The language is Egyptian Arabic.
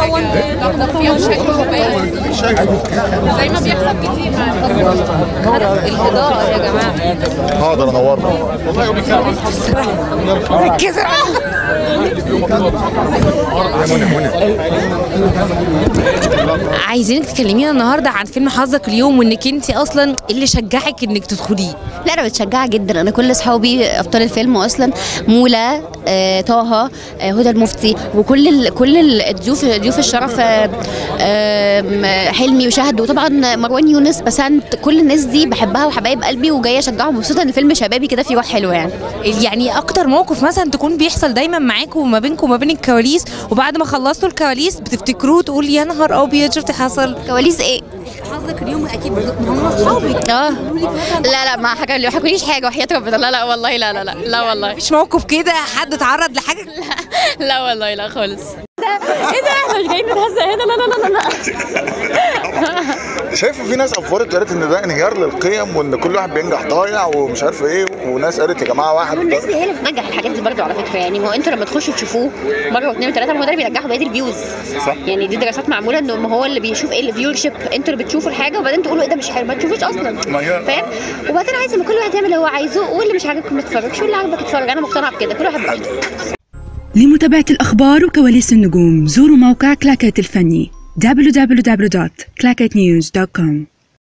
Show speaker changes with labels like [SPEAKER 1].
[SPEAKER 1] فيها شكل زي ما بيحصل كتير
[SPEAKER 2] الإضاءة يا جماعة
[SPEAKER 3] حاضر انورها
[SPEAKER 2] ركزوا
[SPEAKER 3] منى منى
[SPEAKER 2] عايزينك تكلمينا النهارده عن فيلم حظك اليوم وانك انت اصلا اللي شجعك انك تدخليه
[SPEAKER 4] لا انا متشجعه جدا انا كل اصحابي ابطال الفيلم اصلا مولا آه، طه آه، هدى المفتي وكل ال كل ال- الضيوف ضيوف الشرف آه، آم، حلمي وشهد وطبعا مروان يونس بسنت كل الناس دي بحبها وحبايب قلبي وجايه اشجعهم مبسوطه ان الفيلم شبابي كده فيه روح حلوه يعني
[SPEAKER 2] يعني اكتر موقف مثلا تكون بيحصل دايما معاكم وما بينكم وما بين الكواليس وبعد ما خلصتوا الكواليس بتفتكروه تقول يا نهار ابيض شفت حصل
[SPEAKER 4] كواليس ايه
[SPEAKER 2] حظك اليوم اكيد هم اصحابك
[SPEAKER 4] اه لا لا ما حكى ما حكوليش حاجه وحياه ربنا لا لا والله لا لا لا لا والله
[SPEAKER 2] مش موقف كده حد اتعرض لحاجه
[SPEAKER 4] لا والله لا خالص ايه ده احنا مش جايين نتهزق هنا لا لا لا لا
[SPEAKER 3] شايفه في ناس افورت قالت ان ده انهيار للقيم وان كل واحد بينجح ضايع ومش عارف ايه وناس قالت يا جماعه واحد
[SPEAKER 4] الناس دي هي اللي بتنجح الحاجات دي برضه على فكره يعني ما هو انتوا لما تخشوا تشوفوه مره واثنين وثلاثه ما هو ده اللي بينجحوا بقيه الفيوز
[SPEAKER 3] صح.
[SPEAKER 4] يعني دي دراسات معموله انه ما هو اللي بيشوف ايه الفيور شيب انتوا اللي بتشوفوا الحاجه وبعدين تقولوا ايه ده مش حلو ما تشوفوش اصلا
[SPEAKER 3] ما هي-
[SPEAKER 4] فاهم وبعدين عايز ان كل واحد يعمل اللي هو عايزه واللي مش عاجبكم ما تتفرجش واللي عاجبك اتفرج انا مقتنعه بكده كل واحد براحته
[SPEAKER 5] لمتابعة الأخبار وكواليس النجوم زوروا موقع كلاكيت الفني www.clacketnews.com